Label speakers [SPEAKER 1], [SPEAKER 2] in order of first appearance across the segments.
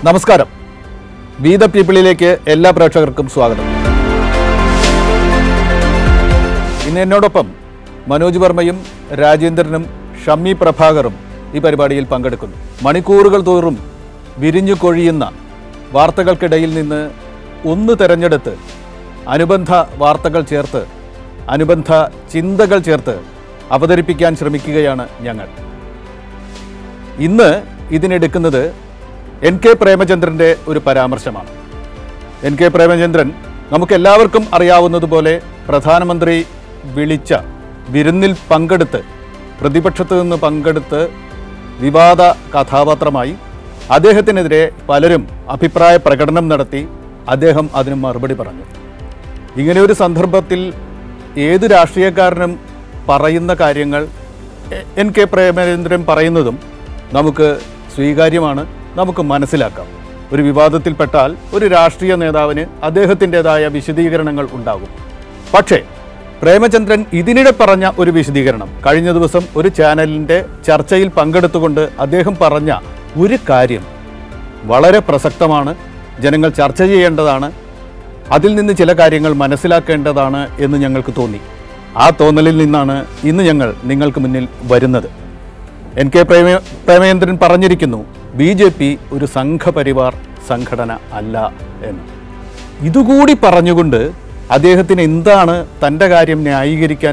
[SPEAKER 1] നമസ്കാരം we the പീപ്പിളിലേക്ക് എല്ലാ പ്രേക്ഷകർക്കും സ്വാഗതം ഇന്ന് എന്നോടൊപ്പം മനോജ് വർമ്മയും രാജേന്ദ്രനും ഷമ്മി പ്രഭാകറും ഈ പരിപാടിയിൽ പങ്കെടുക്കുന്നു മണിക്കൂറുകൾ തോറും വിരിഞ്ഞു കൊഴിയുന്ന വാർത്തകൾക്കിടയിൽ നിന്ന് ഒന്ന് തെരഞ്ഞെടുത്ത് അനുബന്ധ വാർത്തകൾ ചേർത്ത് അനുബന്ധ ചിന്തകൾ ചേർത്ത് അവതരിപ്പിക്കാൻ ശ്രമിക്കുകയാണ് ഞങ്ങൾ ഇന്ന് ഇതിനെടുക്കുന്നത് എൻ കെ പ്രേമചന്ദ്രൻ്റെ ഒരു പരാമർശമാണ് എൻ കെ പ്രേമചന്ദ്രൻ നമുക്കെല്ലാവർക്കും അറിയാവുന്നതുപോലെ പ്രധാനമന്ത്രി വിളിച്ച വിരുന്നിൽ പങ്കെടുത്ത് പ്രതിപക്ഷത്ത് നിന്ന് പങ്കെടുത്ത് വിവാദ കഥാപാത്രമായി അദ്ദേഹത്തിനെതിരെ പലരും അഭിപ്രായ പ്രകടനം നടത്തി അദ്ദേഹം അതിന് മറുപടി പറഞ്ഞു ഇങ്ങനെ ഒരു സന്ദർഭത്തിൽ ഏത് രാഷ്ട്രീയക്കാരനും പറയുന്ന കാര്യങ്ങൾ എ- എൻ കെ പ്രേമചന്ദ്രൻ പറയുന്നതും നമുക്ക് സ്വീകാര്യമാണ് നമുക്ക് മനസ്സിലാക്കാം ഒരു വിവാദത്തിൽപ്പെട്ടാൽ ഒരു രാഷ്ട്രീയ നേതാവിന് അദ്ദേഹത്തിൻ്റെതായ വിശദീകരണങ്ങൾ ഉണ്ടാകും പക്ഷേ പ്രേമചന്ദ്രൻ ഇതിനിടെ പറഞ്ഞ ഒരു വിശദീകരണം കഴിഞ്ഞ ദിവസം ഒരു ചാനലിൻ്റെ ചർച്ചയിൽ പങ്കെടുത്തുകൊണ്ട് അദ്ദേഹം പറഞ്ഞ ഒരു കാര്യം വളരെ പ്രസക്തമാണ് ജനങ്ങൾ ചർച്ച ചെയ്യേണ്ടതാണ് അതിൽ നിന്ന് ചില കാര്യങ്ങൾ മനസ്സിലാക്കേണ്ടതാണ് എന്ന് ഞങ്ങൾക്ക് തോന്നി ആ തോന്നലിൽ നിന്നാണ് ഇന്ന് ഞങ്ങൾ നിങ്ങൾക്ക് മുന്നിൽ വരുന്നത് എൻ കെ പ്രേമ പ്രേമേന്ദ്രൻ പറഞ്ഞിരിക്കുന്നു ബി ജെ പി ഒരു സംഘപരിവാർ സംഘടന അല്ല എന്ന് ഇതുകൂടി പറഞ്ഞുകൊണ്ട് അദ്ദേഹത്തിന് എന്താണ് തൻ്റെ കാര്യം ന്യായീകരിക്കാൻ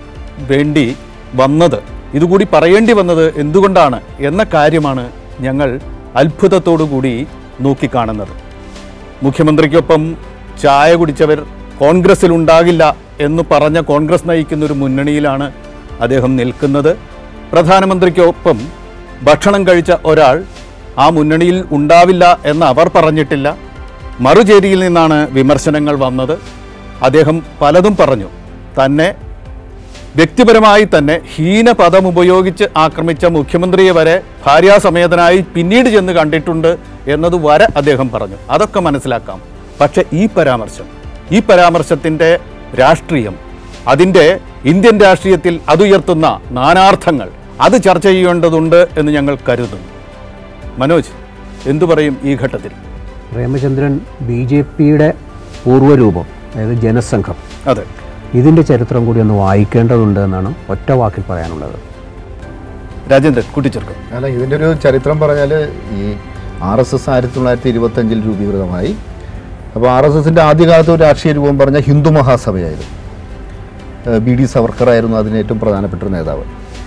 [SPEAKER 1] വേണ്ടി വന്നത് ഇതുകൂടി പറയേണ്ടി വന്നത് എന്തുകൊണ്ടാണ് എന്ന കാര്യമാണ് ഞങ്ങൾ അത്ഭുതത്തോടു കൂടി നോക്കിക്കാണുന്നത് മുഖ്യമന്ത്രിക്കൊപ്പം ചായ കുടിച്ചവർ കോൺഗ്രസ്സിൽ ഉണ്ടാകില്ല എന്ന് പറഞ്ഞ കോൺഗ്രസ് നയിക്കുന്ന ഒരു മുന്നണിയിലാണ് അദ്ദേഹം നിൽക്കുന്നത് പ്രധാനമന്ത്രിക്കൊപ്പം ഭക്ഷണം കഴിച്ച ഒരാൾ ആ മുന്നണിയിൽ ഉണ്ടാവില്ല എന്ന് അവർ പറഞ്ഞിട്ടില്ല മറുചേരിയിൽ നിന്നാണ് വിമർശനങ്ങൾ വന്നത് അദ്ദേഹം പലതും പറഞ്ഞു തന്നെ വ്യക്തിപരമായി തന്നെ ഹീനപദം ഉപയോഗിച്ച് ആക്രമിച്ച മുഖ്യമന്ത്രിയെ വരെ ഭാര്യാസമേതനായി പിന്നീട് ചെന്ന് കണ്ടിട്ടുണ്ട് എന്നത് വരെ അദ്ദേഹം പറഞ്ഞു അതൊക്കെ മനസ്സിലാക്കാം പക്ഷെ ഈ പരാമർശം ഈ പരാമർശത്തിൻ്റെ രാഷ്ട്രീയം അതിൻ്റെ ഇന്ത്യൻ രാഷ്ട്രീയത്തിൽ അതുയർത്തുന്ന നാനാർത്ഥങ്ങൾ അത് ചർച്ച ചെയ്യേണ്ടതുണ്ട് എന്ന് ഞങ്ങൾ കരുതുന്നു മനോജ് എന്തു പറയും ഈ ഘട്ടത്തിൽ
[SPEAKER 2] പ്രേമചന്ദ്രൻ ബി ജെ പിയുടെ പൂർവ്വരൂപം അതായത് ജനസംഘം
[SPEAKER 1] അതെ
[SPEAKER 2] ഇതിൻ്റെ ചരിത്രം കൂടി ഒന്ന് വായിക്കേണ്ടതുണ്ട് എന്നാണ് ഒറ്റ വാക്കിൽ പറയാനുള്ളത്
[SPEAKER 1] രാജേന്ദ്രൻ കൂട്ടിച്ചേർക്കും
[SPEAKER 3] അല്ല ഇതിൻ്റെ ഒരു ചരിത്രം പറഞ്ഞാൽ ഈ ആർ എസ് എസ് ആയിരത്തി തൊള്ളായിരത്തി ഇരുപത്തഞ്ചിൽ രൂപീകൃതമായി അപ്പോൾ ആർ എസ് എസിൻ്റെ ആദ്യകാലത്ത് ഒരു രാഷ്ട്രീയ രൂപം പറഞ്ഞ ഹിന്ദു മഹാസഭയായിരുന്നു ഏഹ് ബി ഡി സവർക്കർ ആയിരുന്നു അതിന് ഏറ്റവും പ്രധാനപ്പെട്ട ഒരു നേതാവ്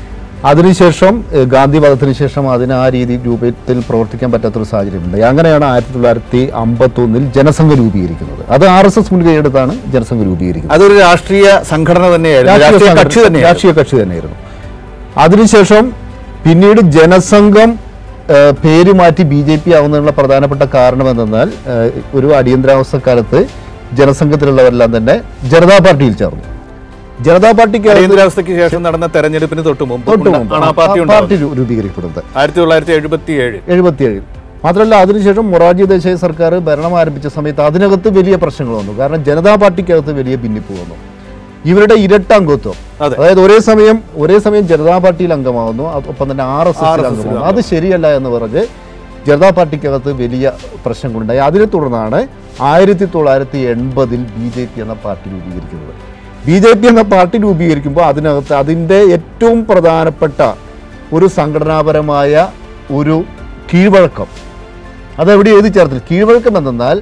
[SPEAKER 3] അതിനുശേഷം ഏഹ് ഗാന്ധി വധത്തിന് ശേഷം അതിന് ആ രീതി രൂപത്തിൽ പ്രവർത്തിക്കാൻ പറ്റാത്തൊരു സാഹചര്യമുണ്ട് അങ്ങനെയാണ് ആയിരത്തി തൊള്ളായിരത്തി അമ്പത്തൊന്നിൽ ജനസംഘം രൂപീകരിക്കുന്നത് അത് ആർ എസ് എസ് മുൻകൈയെടുത്താണ് ജനസംഘം രൂപീകരിക്കുന്നത്
[SPEAKER 1] അതൊരു രാഷ്ട്രീയ സംഘടന തന്നെയായിരുന്നു രാഷ്ട്രീയ
[SPEAKER 3] സംഘടന-
[SPEAKER 1] കക്ഷി തന്നെയായിരുന്നു
[SPEAKER 3] രാഷ്ട്രീയ കക്ഷി തന്നെയായിരുന്നു അതിനുശേഷം പിന്നീട് ജനസംഘം ഏഹ്, പേര് മാറ്റി ബി ജെ പി ആവുന്നതിനുള്ള പ്രധാനപ്പെട്ട കാരണം എന്തെന്നാൽ ഏഹ്, ഒരു അടിയന്തരാവസ്ഥ കാലത്ത് ജനസംഘത്തിലുള്ളവരെല്ലാം തന്നെ ജനതാ പാർട്ടിയിൽ ചേർന്നു ജനതാ പാർട്ടിക്ക്
[SPEAKER 1] അടിയന്തരാവസ്ഥയ്ക്ക് ശേഷം നടന്ന തെരഞ്ഞെടുപ്പിന് തൊട്ട് മുമ്പ്
[SPEAKER 3] തൊട്ട്
[SPEAKER 1] ഉണ്ട്-
[SPEAKER 3] മുമ്പ്
[SPEAKER 1] ആണ് ആ
[SPEAKER 3] ആ
[SPEAKER 1] പാർട്ടി
[SPEAKER 3] പാർട്ടി
[SPEAKER 1] ഉണ്ടാവുന്നത്
[SPEAKER 3] രൂ- രൂപീകരിക്കപ്പെടുന്നത്
[SPEAKER 1] ആയിരത്തി തൊള്ളായിരത്തി എഴുപത്തി ഏഴ്
[SPEAKER 3] എഴുപത്തിയേഴിൽ മാത്രമല്ല അതിനുശേഷം മൊറാർജി ദേശായി സർക്കാർ ഭരണം ആരംഭിച്ച സമയത്ത് അതിനകത്ത് വലിയ പ്രശ്നങ്ങൾ വന്നു കാരണം ജനതാ പാർട്ടിക്കകത്ത് വലിയ ഭിന്നിപ്പ് വന്നു ഇവരുടെ ഇരട്ട അംഗത്വം
[SPEAKER 1] അതെ.
[SPEAKER 3] അതായത് ഒരേ സമയം ഒരേ സമയം ജനതാ പാർട്ടിയിൽ അംഗമാവുന്നു അത് ഒപ്പം തന്നെ ആർ എസ് എസ്
[SPEAKER 1] RSS ൽ
[SPEAKER 3] അംഗമാവുന്നു അത് ശരിയല്ല എന്ന് പറഞ്ഞ് ജനതാ പാർട്ടിക്കകത്ത് വലിയ പ്രശ്നങ്ങളുണ്ടായി അതിനെ തുടർന്നാണ് ആയിരത്തി തൊള്ളായിരത്തി എൺപതിൽ ബി ജെ പി എന്ന പാർട്ടി രൂപീകരിക്കുന്നത് ബി ജെ പി എന്ന പാർട്ടി രൂപീകരിക്കുമ്പോൾ അതിനകത്ത് അതിൻ്റെ ഏറ്റവും പ്രധാനപ്പെട്ട ഒരു സംഘടനാപരമായ ഒരു കീഴ്വഴക്കം അതെവിടെ എഴുതി ചേർത്തില്ല കീഴ്വഴക്കം എന്തെന്നാൽ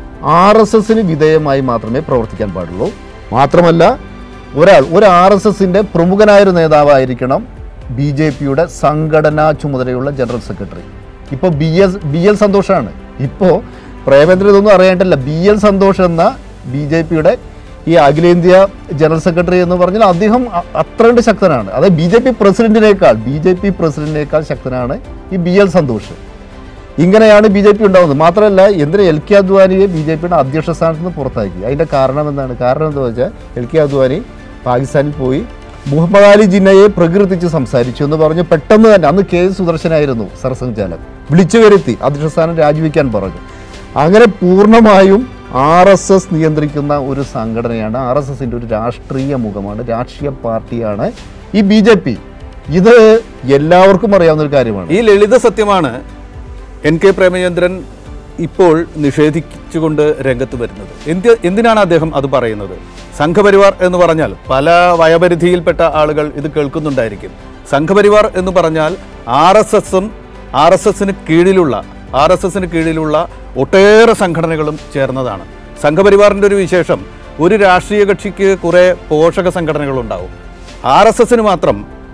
[SPEAKER 3] ആർ എസ് എസിന് വിധേയമായി മാത്രമേ പ്രവർത്തിക്കാൻ പാടുള്ളൂ മാത്രമല്ല ഒരാൾ ഒരു ആർ എസ് എസിൻ്റെ പ്രമുഖനായൊരു നേതാവായിരിക്കണം ബി ജെ പിയുടെ സംഘടനാ ചുമതലയുള്ള ജനറൽ സെക്രട്ടറി ഇപ്പോൾ ബി എസ് ബി എൽ സന്തോഷാണ് ഇപ്പോൾ പ്രേമേന്ദ്രൻ ഇതൊന്നും അറിയേണ്ടല്ല ബി എൽ സന്തോഷ് എന്ന ബി ജെ പിയുടെ ഈ അഖിലേന്ത്യാ ജനറൽ സെക്രട്ടറി എന്ന് പറഞ്ഞാൽ അദ്ദേഹം അ- അത്രണ്ട് ശക്തനാണ് അതായത് ബി ജെ പി പ്രസിഡന്റിനേക്കാൾ ബി ജെ പി പ്രസിഡന്റിനേക്കാൾ ശക്തനാണ് ഈ ബി എൽ സന്തോഷ് ഇങ്ങനെയാണ് ബി ജെ പി ഉണ്ടാകുന്നത് മാത്രമല്ല എന്തിനാ എൽ കെ അദ്വാനിയെ ബി ജെ പിയുടെ അധ്യക്ഷ സ്ഥാനത്ത് നിന്ന് പുറത്താക്കി അതിൻ്റെ കാരണം എന്താണ് കാരണം എന്താ വെച്ചാൽ എൽ കെ അദ്വാനി പാകിസ്ഥാനിൽ പോയി മുഹമ്മദ് അലി ജിന്നയെ പ്രകീർത്തിച്ച് സംസാരിച്ചു എന്ന് പറഞ്ഞ് പെട്ടെന്ന് തന്നെ അന്ന് കെ എസ് സുദർശനായിരുന്നു സർസംഘചാലക് വിളിച്ചു വരുത്തി അധ്യക്ഷ സ്ഥാനം രാജിവെക്കാൻ പറഞ്ഞു അങ്ങനെ പൂർണ്ണമായും ആർ എസ് എസ് നിയന്ത്രിക്കുന്ന ഒരു സംഘടനയാണ് ആർ എസ് എസിൻ്റെ ഒരു രാഷ്ട്രീയ മുഖമാണ് രാഷ്ട്രീയ പാർട്ടിയാണ് ഈ ബി ജെ പി ഇത് എല്ലാവർക്കും അറിയാവുന്ന ഒരു കാര്യമാണ്
[SPEAKER 1] ഈ ലളിത സത്യമാണ് എൻ കെ പ്രേമചന്ദ്രൻ ഇപ്പോൾ നിഷേധിച്ചുകൊണ്ട് രംഗത്ത് വരുന്നത് എന്ത് എന്തിനാണ് അദ്ദേഹം അത് പറയുന്നത് സംഘപരിവാർ എന്ന് പറഞ്ഞാൽ പല വയപരിധിയിൽപ്പെട്ട ആളുകൾ ഇത് കേൾക്കുന്നുണ്ടായിരിക്കും സംഘപരിവാർ എന്ന് പറഞ്ഞാൽ ആർ എസ് എസും ആർ എസ് എസിന് കീഴിലുള്ള ആർ എസ് എസിന് കീഴിലുള്ള ഒട്ടേറെ സംഘടനകളും ചേർന്നതാണ് സംഘപരിവാറിൻ്റെ ഒരു വിശേഷം ഒരു രാഷ്ട്രീയ കക്ഷിക്ക് കുറേ പോഷക സംഘടനകളുണ്ടാവും ആർ എസ് എസിന് മാത്രം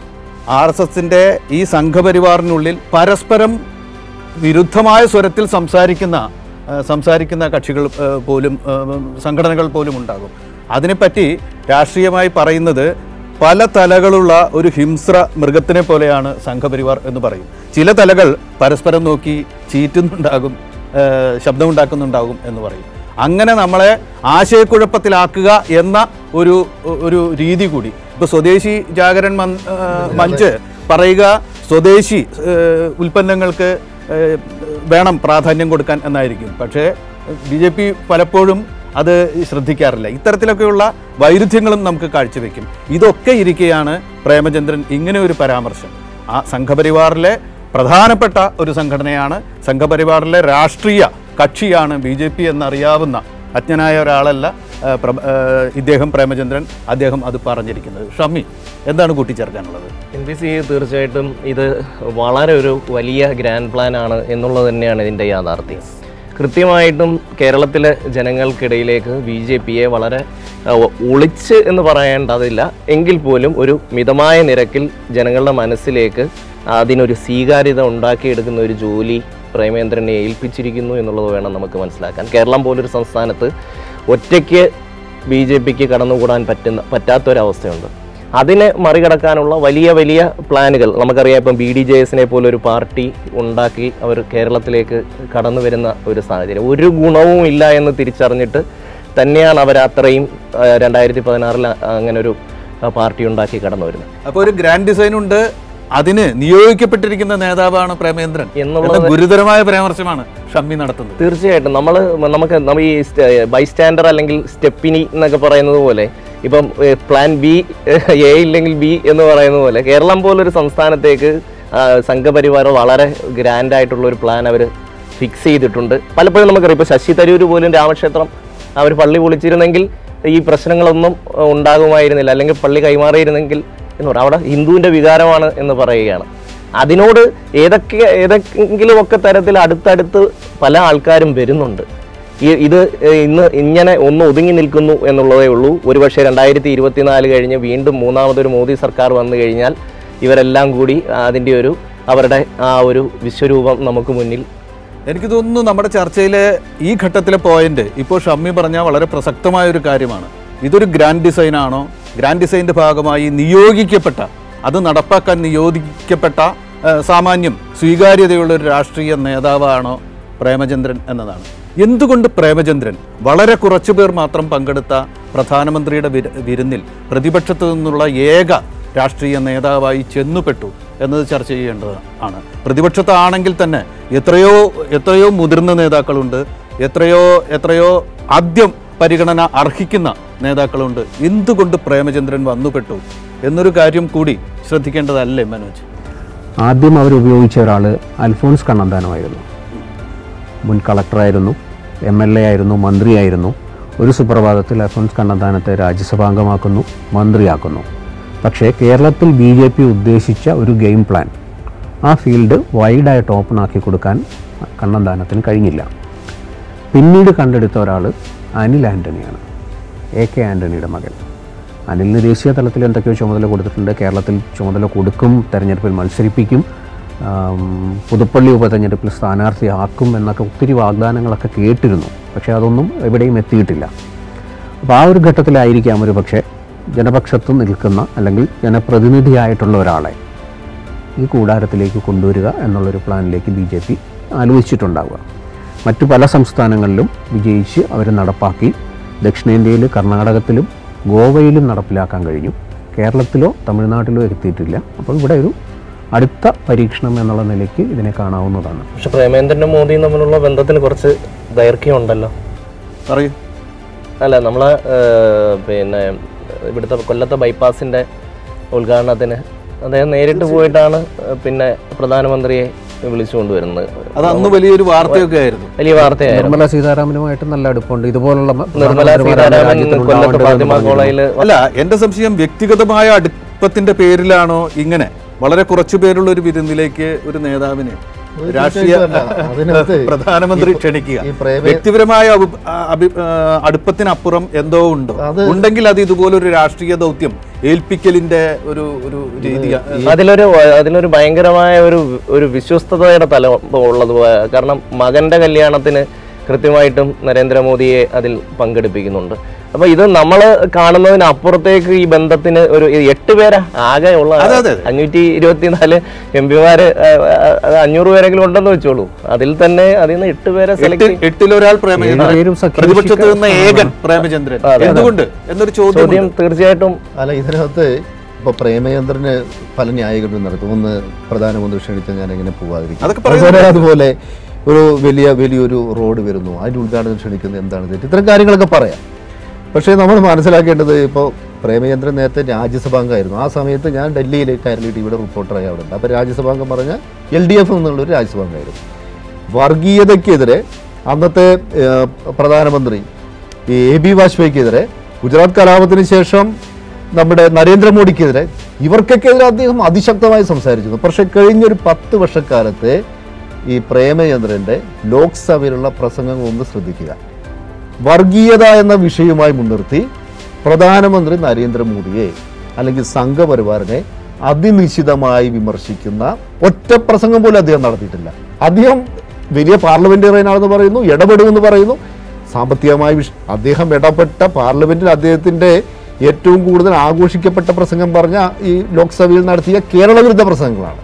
[SPEAKER 1] ആർ എസ് എസിൻ്റെ ഈ സംഘപരിവാറിനുള്ളിൽ പരസ്പരം വിരുദ്ധമായ സ്വരത്തിൽ സംസാരിക്കുന്ന ആ, സംസാരിക്കുന്ന കക്ഷികൾ ആ, പോലും ആ, സംഘടനകൾ പോലും ഉണ്ടാകും അതിനെപ്പറ്റി രാഷ്ട്രീയമായി പറയുന്നത് പല തലകളുള്ള ഒരു ഹിംസ്ര മൃഗത്തിനെ പോലെയാണ് സംഘപരിവാർ എന്ന് പറയും ചില തലകൾ പരസ്പരം നോക്കി ചീറ്റുന്നുണ്ടാകും ആ, ശബ്ദമുണ്ടാക്കുന്നുണ്ടാകും എന്ന് പറയും അങ്ങനെ നമ്മളെ ആശയക്കുഴപ്പത്തിലാക്കുക എന്ന ഒരു ഒരു രീതി കൂടി ഇപ്പോൾ സ്വദേശി ജാഗരൺ മൻ- ആ, മഞ്ച് പറയുക സ്വദേശി ഏഹ്, ഉൽപ്പന്നങ്ങൾക്ക് ഏഹ്, വേണം പ്രാധാന്യം കൊടുക്കാൻ എന്നായിരിക്കും പക്ഷേ ബി ജെ പി പലപ്പോഴും അത് ശ്രദ്ധിക്കാറില്ല ഇത്തരത്തിലൊക്കെയുള്ള വൈരുദ്ധ്യങ്ങളും നമുക്ക് കാഴ്ചവെക്കും ഇതൊക്കെ ഇരിക്കെയാണ് പ്രേമചന്ദ്രൻ ഇങ്ങനെ ഒരു പരാമർശം ആ സംഘപരിവാറിലെ പ്രധാനപ്പെട്ട ഒരു സംഘടനയാണ് സംഘപരിവാറിലെ രാഷ്ട്രീയ കക്ഷിയാണ് ബി ജെ പി എന്നറിയാവുന്ന അജ്ഞനായ ഒരാളല്ല ആ, പ്രഭ- ആ, ഇദ്ദേഹം പ്രേമചന്ദ്രൻ അദ്ദേഹം അത് പറഞ്ഞിരിക്കുന്നത് ഷമ്മി എന്താണ് കൂട്ടിച്ചേർക്കാനുള്ളത്
[SPEAKER 4] എൻ പി സി തീർച്ചയായിട്ടും ഇത് വളരെ ഒരു വലിയ ഗ്രാൻഡ് പ്ലാൻ ആണ് എന്നുള്ളത് തന്നെയാണ് ഇതിൻ്റെ യാഥാർത്ഥ്യം കൃത്യമായിട്ടും കേരളത്തിലെ ജനങ്ങൾക്കിടയിലേക്ക് ബി ജെ പിയെ വളരെ അഹ്, ഒളിച്ച് എന്ന് പറയേണ്ടതില്ല എങ്കിൽ പോലും ഒരു മിതമായ നിരക്കിൽ ജനങ്ങളുടെ മനസ്സിലേക്ക് അതിനൊരു സ്വീകാര്യത ഉണ്ടാക്കിയെടുക്കുന്ന ഒരു ജോലി പ്രേമേന്ദ്രനെ ഏൽപ്പിച്ചിരിക്കുന്നു എന്നുള്ളത് വേണം നമുക്ക് മനസ്സിലാക്കാൻ കേരളം പോലൊരു സംസ്ഥാനത്ത് ഒറ്റയ്ക്ക് ബി ജെ പിക്ക് കടന്നുകൂടാൻ പറ്റുന്ന പറ്റാത്തൊരവസ്ഥയുണ്ട് അതിനെ മറികടക്കാനുള്ള വലിയ വലിയ പ്ലാനുകൾ നമുക്കറിയാം ഇപ്പം ബി ഡി ജെ എസിനെ പോലെ ഒരു പാർട്ടി ഉണ്ടാക്കി അവർ കേരളത്തിലേക്ക് കടന്നു വരുന്ന ഒരു സാഹചര്യം ഒരു ഗുണവും ഇല്ല എന്ന് തിരിച്ചറിഞ്ഞിട്ട് തന്നെയാണ് അവർ അത്രയും രണ്ടായിരത്തി പതിനാറിൽ അങ്ങനെ ഒരു ആ, പാർട്ടി ഉണ്ടാക്കി കടന്നു വരുന്നത്
[SPEAKER 1] അപ്പോൾ ഒരു ഗ്രാൻഡ് ഡിസൈൻ ഉണ്ട് അതിന് നിയോഗിക്കപ്പെട്ടിരിക്കുന്ന നേതാവാണ് പ്രേമേന്ദ്രൻ
[SPEAKER 4] എന്നുള്ളത്
[SPEAKER 1] എന്ന ഗുരുതരമായ പരാമർശമാണ് ഷമ്മി നടത്തുന്നത്
[SPEAKER 4] തീർച്ചയായിട്ടും നമ്മൾ നമുക്ക് നമ്മൾ ഈ ബൈസ്റ്റാൻഡർ അല്ലെങ്കിൽ സ്റ്റെപ്പിനി എന്നൊക്കെ പറയുന്നത് പോലെ ഇപ്പം പ്ലാൻ ബി എ ഇല്ലെങ്കിൽ ബി എന്ന് പറയുന്നത് പോലെ കേരളം പോലൊരു സംസ്ഥാനത്തേക്ക് ആ, സംഘപരിവാർ വളരെ ഗ്രാൻഡ് ആയിട്ടുള്ള ഒരു പ്ലാൻ അവർ ഫിക്സ് ചെയ്തിട്ടുണ്ട് പലപ്പോഴും നമുക്കറിയാം ഇപ്പോൾ ശശി തരൂർ പോലും രാമക്ഷേത്രം അവർ പള്ളി പൊളിച്ചിരുന്നെങ്കിൽ ഈ പ്രശ്നങ്ങളൊന്നും ആ, ഉണ്ടാകുമായിരുന്നില്ല അല്ലെങ്കിൽ പള്ളി കൈമാറിയിരുന്നെങ്കിൽ എന്ന് പറയാം അവിടെ ഹിന്ദുവിൻ്റെ വികാരമാണ് എന്ന് പറയുകയാണ് അതിനോട് ഏതൊക്കെ ഏതെങ്കിലും ഒക്കെ തരത്തിൽ അടുത്തടുത്ത് പല ആൾക്കാരും വരുന്നുണ്ട് ഈ ഇത് ഏഹ്, ഇന്ന് ഇങ്ങനെ ഒന്ന് ഒതുങ്ങി നിൽക്കുന്നു എന്നുള്ളതേ ഉള്ളൂ ഒരുപക്ഷെ രണ്ടായിരത്തി ഇരുപത്തിനാല് കഴിഞ്ഞ് വീണ്ടും മൂന്നാമതൊരു മോദി സർക്കാർ വന്നു കഴിഞ്ഞാൽ ഇവരെല്ലാം കൂടി അതിൻ്റെ ഒരു അവരുടെ ആ ഒരു വിശ്വരൂപം നമുക്ക് മുന്നിൽ
[SPEAKER 1] എനിക്ക് തോന്നുന്നു നമ്മുടെ ചർച്ചയിലെ ഈ ഘട്ടത്തിലെ പോയിന്റ് ഇപ്പോൾ ഷമ്മി പറഞ്ഞ വളരെ പ്രസക്തമായ ഒരു കാര്യമാണ് ഇതൊരു ഗ്രാൻഡ് ഡിസൈൻ ആണോ ഗ്രാൻഡ് ഡിസൈൻ്റെ ഭാഗമായി നിയോഗിക്കപ്പെട്ട അത് നടപ്പാക്കാൻ നിയോഗിക്കപ്പെട്ട ആ, സാമാന്യം സ്വീകാര്യതയുള്ള ഒരു രാഷ്ട്രീയ നേതാവാണോ പ്രേമചന്ദ്രൻ എന്നതാണ് എന്തുകൊണ്ട് പ്രേമചന്ദ്രൻ വളരെ കുറച്ചു പേർ മാത്രം പങ്കെടുത്ത പ്രധാനമന്ത്രിയുടെ വിര- വിരുന്നിൽ പ്രതിപക്ഷത്തു നിന്നുള്ള ഏക രാഷ്ട്രീയ നേതാവായി ചെന്നുപെട്ടു എന്നത് ചർച്ച ചെയ്യേണ്ടത് ആണ് പ്രതിപക്ഷത്താണെങ്കിൽ തന്നെ എത്രയോ എത്രയോ മുതിർന്ന നേതാക്കളുണ്ട് എത്രയോ എത്രയോ ആദ്യം പരിഗണന അർഹിക്കുന്ന നേതാക്കളുണ്ട് എന്തുകൊണ്ട് പ്രേമചന്ദ്രൻ വന്നുപെട്ടു എന്നൊരു കാര്യം കൂടി ശ്രദ്ധിക്കേണ്ടതല്ലേ മനോജ്
[SPEAKER 2] ആദ്യം അവർ ഉപയോഗിച്ച ഒരാൾ അൽഫോൺസ് കണ്ണന്താനമായിരുന്നു മുൻ കളക്ടറായിരുന്നു എം എൽ എ ആയിരുന്നു മന്ത്രിയായിരുന്നു ഒരു സുപ്രഭാതത്തിൽ അൽഫോൺസ് കണ്ണന്താനത്തെ രാജ്യസഭാംഗമാക്കുന്നു മന്ത്രിയാക്കുന്നു പക്ഷേ കേരളത്തിൽ ബി ജെ പി ഉദ്ദേശിച്ച ഒരു ഗെയിം പ്ലാൻ ആ ഫീൽഡ് വൈഡായിട്ട് ഓപ്പൺ ആക്കി കൊടുക്കാൻ കണ്ണന്താനത്തിന് കഴിഞ്ഞില്ല പിന്നീട് കണ്ടെടുത്ത ഒരാൾ അനിൽ ആൻ്റണിയാണ് എ കെ ആൻ്റണിയുടെ മകൻ അനിലിന് ദേശീയ തലത്തിൽ എന്തൊക്കെയോ ചുമതല കൊടുത്തിട്ടുണ്ട് കേരളത്തിൽ ചുമതല കൊടുക്കും തെരഞ്ഞെടുപ്പിൽ മത്സരിപ്പിക്കും ആം, പുതുപ്പള്ളി ഉപതെരഞ്ഞെടുപ്പിൽ സ്ഥാനാർത്ഥിയാക്കും എന്നൊക്കെ ഒത്തിരി വാഗ്ദാനങ്ങളൊക്കെ കേട്ടിരുന്നു പക്ഷേ അതൊന്നും എവിടെയും എത്തിയിട്ടില്ല അപ്പോൾ ആ ഒരു ഘട്ടത്തിലായിരിക്കാം ഒരു പക്ഷേ ജനപക്ഷത്ത് നിൽക്കുന്ന അല്ലെങ്കിൽ ജനപ്രതിനിധിയായിട്ടുള്ള ഒരാളെ ഈ കൂടാരത്തിലേക്ക് കൊണ്ടുവരിക എന്നുള്ളൊരു പ്ലാനിലേക്ക് ബി ജെ പി ആലോചിച്ചിട്ടുണ്ടാവുക മറ്റു പല സംസ്ഥാനങ്ങളിലും വിജയിച്ച് അവർ നടപ്പാക്കി ദക്ഷിണേന്ത്യയിൽ കർണാടകത്തിലും ഗോവയിലും നടപ്പിലാക്കാൻ കഴിഞ്ഞു കേരളത്തിലോ തമിഴ്നാട്ടിലോ എത്തിയിട്ടില്ല അപ്പോൾ ഇവിടെ ഒരു അടുത്ത പരീക്ഷണം എന്നുള്ള നിലയ്ക്ക് ഇതിനെ കാണാവുന്നതാണ്
[SPEAKER 4] പക്ഷെ പ്രേമേന്ദ്രനും മോദിയും തമ്മിലുള്ള ബന്ധത്തിന് കുറച്ച് ദൈർഘ്യമുണ്ടല്ലോ
[SPEAKER 1] പറയൂ
[SPEAKER 4] അല്ല നമ്മൾ പിന്നെ ഇവിടുത്തെ കൊല്ലത്തെ ബൈപ്പാസിൻ്റെ ഉദ്ഘാടനത്തിന് അദ്ദേഹം നേരിട്ട് പോയിട്ടാണ് ഏഹ്, പിന്നെ പ്രധാനമന്ത്രിയെ വിളിച്ചുകൊണ്ടുവരുന്നത്
[SPEAKER 1] അത് അന്ന് വലിയൊരു വാർത്തയൊക്കെ ആയിരുന്നു
[SPEAKER 4] വലിയ വാർത്തയായിരുന്നു
[SPEAKER 2] നിർമ്മല സീതാരാമനുമായിട്ട് നല്ല അടുപ്പമുണ്ട് ഇതുപോലുള്ള മ-
[SPEAKER 4] നിർമ്മല
[SPEAKER 2] പ്രധാനമന്ത്രിമാരാണ്
[SPEAKER 4] സീതാരാമൻ
[SPEAKER 2] രാജ്യത്തിന്
[SPEAKER 4] കൊല്ലത്ത്
[SPEAKER 2] ഉണ്ടാവേണ്ടതെന്ന്
[SPEAKER 4] ഫാത്തിമ
[SPEAKER 2] പറഞ്ഞിരുന്നു.
[SPEAKER 4] കോളേജിൽ
[SPEAKER 1] അല്ല എന്റെ സംശയം വ്യക്തിഗതമായ അടുപ്പത്തിന്റെ പേരിലാണോ ഇങ്ങനെ വളരെ കുറച്ചു പേരുള്ള ഒരു വിരുന്നിലേക്ക് ഒരു നേതാവിനെ രാഷ്ട്രീയ
[SPEAKER 3] അല്ല. അതിനകത്ത്
[SPEAKER 1] പ്രധാനമന്ത്രി ക്ഷണിക്കുക
[SPEAKER 3] ഈ പ്രേമ
[SPEAKER 1] വ്യക്തിപരമായ അഭി- ആ, അഭി- ആ, അടുപ്പത്തിനപ്പുറം എന്തോ ഉണ്ടോ
[SPEAKER 3] അത്
[SPEAKER 1] ഉണ്ടെങ്കിൽ അത് ഇതുപോലൊരു രാഷ്ട്രീയ ദൗത്യം ഏൽപ്പിക്കലിന്റെ ഒരു ഒരു രീതി
[SPEAKER 4] അതിലൊരു അതിലൊരു ഭയങ്കരമായ ഒരു ഒരു വിശ്വസ്തതയുടെ തലം ഉള്ളത് പോ- കാരണം മകന്റെ കല്യാണത്തിന് കൃത്യമായിട്ടും നരേന്ദ്രമോദിയെ അതിൽ പങ്കെടുപ്പിക്കുന്നുണ്ട് അപ്പൊ ഇത് നമ്മൾ കാണുന്നതിന് അപ്പുറത്തേക്ക് ഈ ബന്ധത്തിന് ഒരു ഈ എട്ട് പേരാ ആകെ ഉള്ള
[SPEAKER 1] അതെ, അതെ, അതെ.
[SPEAKER 4] അഞ്ഞൂറ്റി ഇരുപത്തിനാല് എം പിമാര് അഞ്ഞൂറ് പേരെങ്കിലും ഉണ്ടെന്ന് വെച്ചോളൂ അതിൽ തന്നെ അതിൽ നിന്ന് എട്ട് പേരെ സെലക്ട്
[SPEAKER 1] എട്ട് എട്ടിലൊരാൾ
[SPEAKER 2] ഏഴ് പേരും
[SPEAKER 1] പ്രേമചന്ദ്രൻ
[SPEAKER 2] സഖ്യം
[SPEAKER 1] പ്രതിപക്ഷത്ത് നിന്ന് ഏകൻ പ്രേമചന്ദ്രൻ എന്തുകൊണ്ട് എന്നൊരു ചോദ്യം
[SPEAKER 4] ചോദ്യം തീർച്ചയായിട്ടും
[SPEAKER 3] അല്ല ഇതിനകത്ത് ഇപ്പൊ പ്രേമചന്ദ്രന് പല ന്യായീകരണം നടത്തും ഒന്ന് പ്രധാനമന്ത്രി ക്ഷണിച്ച ഞാൻ എങ്ങനെ പോവാതിരിക്കും
[SPEAKER 1] അതൊക്കെ
[SPEAKER 3] അതുപോലെ അതുപോലെ ഒരു വലിയ വലിയൊരു റോഡ് വരുന്നു അതിന്റെ ഉദ്ഘാടനം ക്ഷണിക്കുന്നത് എന്താണ് തെറ്റ് ഇത്തരം കാര്യങ്ങളൊക്കെ പറയാം പക്ഷേ നമ്മൾ മനസ്സിലാക്കേണ്ടത് ഇപ്പോൾ പ്രേമചന്ദ്രൻ നേരത്തെ രാജ്യസഭാംഗമായിരുന്നു ആ സമയത്ത് ഞാൻ ഡൽഹിയിൽ കയറി ടിവിയുടെ റിപ്പോർട്ടറായി അവിടെ ഉണ്ട് അപ്പോൾ രാജ്യസഭാംഗം പറഞ്ഞ എൽ ഡി എഫ് എന്നുള്ളൊരു രാജ്യസഭാംഗമായിരുന്നു വർഗീയതയ്ക്കെതിരെ അന്നത്തെ ഏഹ്, പ്രധാനമന്ത്രി ഈ എ ബി വാജ്പേയിക്കെതിരെ ഗുജറാത്ത് കലാപത്തിന് ശേഷം നമ്മുടെ നരേന്ദ്രമോദിക്കെതിരെ ഇവർക്കൊക്കെതിരെ അദ്ദേഹം അതിശക്തമായി സംസാരിച്ചിരുന്നു പക്ഷെ കഴിഞ്ഞൊരു പത്ത് വർഷക്കാലത്തെ ഈ പ്രേമചന്ദ്രൻ്റെ ലോക്സഭയിലുള്ള പ്രസംഗങ്ങൾ ഒന്ന് ശ്രദ്ധിക്കുക വർഗീയത എന്ന വിഷയവുമായി മുൻനിർത്തി പ്രധാനമന്ത്രി നരേന്ദ്രമോദിയെ അല്ലെങ്കിൽ സംഘപരിവാറിനെ അതിനിശ്ചിതമായി വിമർശിക്കുന്ന ഒറ്റ പ്രസംഗം പോലും അദ്ദേഹം നടത്തിയിട്ടില്ല അദ്ദേഹം വലിയ പാർലമെന്റേറിയനാണെന്ന് പറയുന്നു ഇടപെടുമെന്ന് പറയുന്നു സാമ്പത്തികമായ വിഷ അദ്ദേഹം ഇടപെട്ട പാർലമെന്റിൽ അദ്ദേഹത്തിന്റെ ഏറ്റവും കൂടുതൽ ആഘോഷിക്കപ്പെട്ട പ്രസംഗം പറഞ്ഞ ഈ ലോക്സഭയിൽ നടത്തിയ കേരള വിരുദ്ധ പ്രസംഗങ്ങളാണ്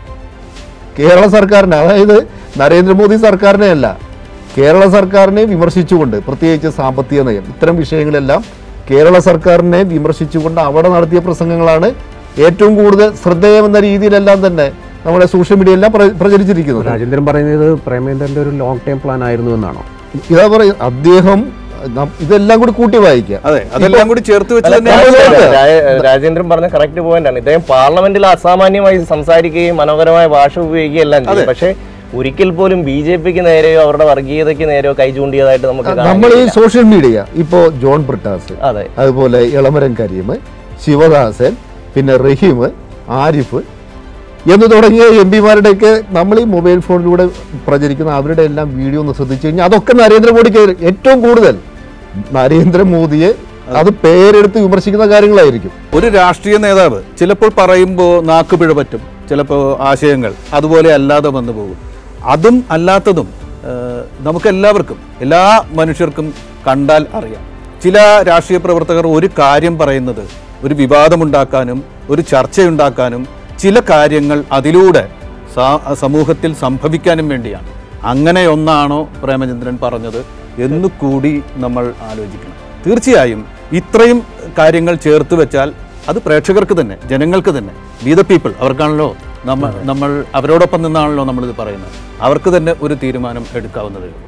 [SPEAKER 3] കേരള സർക്കാരിനെ അതായത് നരേന്ദ്രമോദി സർക്കാരിനെ അല്ല കേരള സർക്കാരിനെ വിമർശിച്ചുകൊണ്ട് പ്രത്യേകിച്ച് സാമ്പത്തിക നയം ഇത്തരം വിഷയങ്ങളെല്ലാം കേരള സർക്കാരിനെ വിമർശിച്ചുകൊണ്ട് അവിടെ നടത്തിയ പ്രസംഗങ്ങളാണ് ഏറ്റവും കൂടുതൽ ശ്രദ്ധേയമെന്ന രീതിയിലെല്ലാം തന്നെ നമ്മുടെ സോഷ്യൽ മീഡിയയെല്ലാം പ്ര- പ്രചരിച്ചിരിക്കുന്നത്
[SPEAKER 2] രാജേന്ദ്രൻ പറയുന്നത് പ്രേമേന്ദ്രന്റെ ഒരു ലോങ് ടൈം പ്ലാൻ ആയിരുന്നു എന്നാണോ
[SPEAKER 3] ഇതാ പറയും അദ്ദേഹം നം- ഇതെല്ലാം കൂടി കൂട്ടി വായിക്കാം
[SPEAKER 1] അതെ അതെല്ലാം കൂടി ചേർത്ത് വെച്ച്
[SPEAKER 4] അല്ല,
[SPEAKER 1] തന്നെയാണ്
[SPEAKER 3] നമ്മള്
[SPEAKER 4] രാ- രാജേന്ദ്രൻ പറഞ്ഞ കറക്റ്റ് പോയിന്റ് ആണ് ഇദ്ദേഹം പാർലമെന്റിൽ അസാമാന്യമായി സംസാരിക്കുകയും മനോഹരമായ ഭാഷ ഉപയോഗിക്കുകയും എല്ലാം ചെയ്യും പക്ഷേ ഒരിക്കൽ പോലും ബി ജെ പിക്ക് നേരെയോ അവരുടെ വർഗീയതയ്ക്ക് നേരെയോ കൈ ചൂണ്ടിയതായിട്ട് നമുക്ക് കാണാൻ
[SPEAKER 3] നമ്മൾ ഈ
[SPEAKER 4] കഴിയില്ല.
[SPEAKER 3] സോഷ്യൽ മീഡിയ ഇപ്പോൾ ജോൺ ബ്രിട്ടാസ്
[SPEAKER 4] അതെ
[SPEAKER 3] അതുപോലെ ഇളമരം കരീം ശിവദാസൻ പിന്നെ റഹീം ആരിഫ് എന്ന് തുടങ്ങിയ എം പിമാരുടെയൊക്കെ നമ്മൾ ഈ മൊബൈൽ ഫോണിലൂടെ പ്രചരിക്കുന്ന അവരുടെ എല്ലാം വീഡിയോ ഒന്ന് ശ്രദ്ധിച്ചു കഴിഞ്ഞാൽ അതൊക്കെ നരേന്ദ്രമോദിക്ക് ഏറ്റവും കൂടുതൽ നരേന്ദ്രമോദിയെ അത് പേരെടുത്ത് വിമർശിക്കുന്ന കാര്യങ്ങളായിരിക്കും
[SPEAKER 1] ഒരു രാഷ്ട്രീയ നേതാവ് ചിലപ്പോൾ പറയുമ്പോൾ നാക്കുപിഴ പറ്റും ചിലപ്പോൾ ആശയങ്ങൾ അതുപോലെ അല്ലാതെ വന്നു പോകും അതും അല്ലാത്തതും ഏഹ്, നമുക്കെല്ലാവർക്കും എല്ലാ മനുഷ്യർക്കും കണ്ടാൽ അറിയാം ചില രാഷ്ട്രീയ പ്രവർത്തകർ ഒരു കാര്യം പറയുന്നത് ഒരു വിവാദമുണ്ടാക്കാനും ഒരു ചർച്ചയുണ്ടാക്കാനും ചില കാര്യങ്ങൾ അതിലൂടെ സാ- സമൂഹത്തിൽ സംഭവിക്കാനും വേണ്ടിയാണ് അങ്ങനെ ഒന്നാണോ പ്രേമചന്ദ്രൻ പറഞ്ഞത് എന്ന് കൂടി നമ്മൾ ആലോചിക്കണം തീർച്ചയായും ഇത്രയും കാര്യങ്ങൾ ചേർത്ത് വെച്ചാൽ അത് പ്രേക്ഷകർക്ക് തന്നെ ജനങ്ങൾക്ക് തന്നെ ബി ദ പീപ്പിൾ അവർക്കാണല്ലോ നമ്മൾ നമ്മൾ അവരോടൊപ്പം നിന്നാണല്ലോ നമ്മളിത് പറയുന്നത് അവർക്ക് തന്നെ ഒരു തീരുമാനം എടുക്കാവുന്നതേ ഉള്ളൂ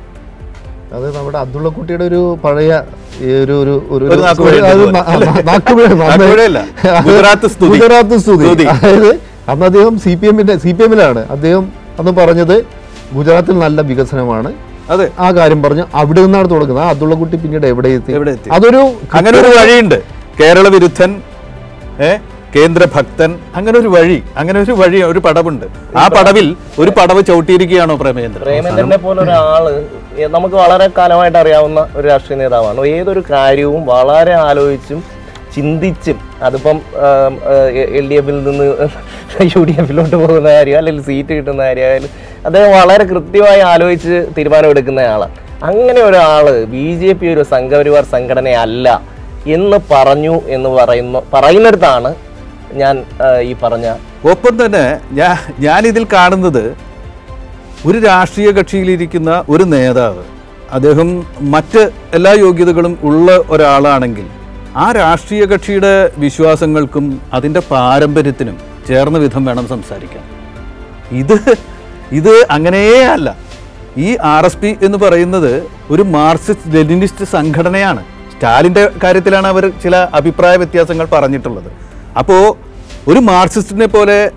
[SPEAKER 3] അത് നമ്മുടെ അബ്ദുള്ള കുട്ടിയുടെ ഒരു പഴയ ഈ ഒരു ഒരു ഒരു
[SPEAKER 1] ഒരു നാക്കുപിഴ
[SPEAKER 3] അത്
[SPEAKER 1] ഇതുപോലെ.
[SPEAKER 3] നാ- നാ- നാക്കുപിഴ നന്നായി-
[SPEAKER 1] നാക്കുപിഴയല്ല. ഗുജറാത്ത് സ്തുതി.
[SPEAKER 3] ഗുജറാത്ത് സ്തുതി
[SPEAKER 1] സ്തുതി.
[SPEAKER 3] അതായത് അന്ന് അദ്ദേഹം സി പി എമ്മിന്റെ സി പി എമ്മിലാണ് അദ്ദേഹം അന്ന് പറഞ്ഞത് ഗുജറാത്തിൽ നല്ല വികസനമാണ്
[SPEAKER 1] അതെ
[SPEAKER 3] ആ കാര്യം പറഞ്ഞു അവിടെ നിന്നാണ് തുടങ്ങുന്നത് ആ അബ്ദുള്ള കുട്ടി പിന്നീട് എവിടെ എത്തി
[SPEAKER 1] എവിടെ എത്തി?
[SPEAKER 3] അതൊരു
[SPEAKER 1] അങ്ങനെ ഒരു വഴിയുണ്ട് കേരള വിരുദ്ധൻ ഏ കേന്ദ്ര ഭക്തൻ അങ്ങനെ ഒരു വഴി അങ്ങനെ ഒരു വഴി ഒരു പടവുണ്ട് ആ പടവിൽ ഒരു പടവ് ചവിട്ടിയിരിക്കുകയാണോ പ്രേമേന്ദ്രൻ
[SPEAKER 4] പ്രേമചന്ദ്രനെ പോലെ ഒരാള് ഏ- നമുക്ക് വളരെ കാലമായിട്ട് അറിയാവുന്ന ഒരു രാഷ്ട്രീയ നേതാവാണ് ഏതൊരു കാര്യവും വളരെ ആലോചിച്ചും ചിന്തിച്ചും അതിപ്പം എൽ ഡി എഫിൽ നിന്ന് യു ഡി എഫിലോട്ട് പോകുന്ന കാര്യം അല്ലെങ്കിൽ സീറ്റ് കിട്ടുന്ന കാര്യമായാലും അദ്ദേഹം വളരെ കൃത്യമായി ആലോചിച്ച് തീരുമാനമെടുക്കുന്ന ആളാണ് അങ്ങനെ ഒരാള് ബി ജെ പി ഒരു സംഘപരിവാർ സംഘടനയല്ല എന്ന് പറഞ്ഞു എന്ന് പറയുന്ന പറയുന്നിടത്താണ് ഞാൻ ആ, ഈ പറഞ്ഞ
[SPEAKER 1] ഒപ്പം തന്നെ ഞാൻ ഞാനിതിൽ കാണുന്നത് ഒരു രാഷ്ട്രീയ കക്ഷിയിലിരിക്കുന്ന ഒരു നേതാവ് അദ്ദേഹം മറ്റ് എല്ലാ യോഗ്യതകളും ഉള്ള ഒരാളാണെങ്കിൽ ആ രാഷ്ട്രീയ കക്ഷിയുടെ വിശ്വാസങ്ങൾക്കും അതിൻ്റെ പാരമ്പര്യത്തിനും ചേർന്ന വിധം വേണം സംസാരിക്കാൻ ഇത് ഇത് അങ്ങനെയേ അല്ല ഈ ആർ എസ് പി എന്ന് പറയുന്നത് ഒരു മാർക്സിസ്റ്റ് ലെനിനിസ്റ്റ് സംഘടനയാണ് സ്റ്റാലിൻ്റെ കാര്യത്തിലാണ് അവർ ചില അഭിപ്രായ വ്യത്യാസങ്ങൾ പറഞ്ഞിട്ടുള്ളത് അപ്പോൾ ഒരു മാർക്സിസ്റ്റിനെ പോലെ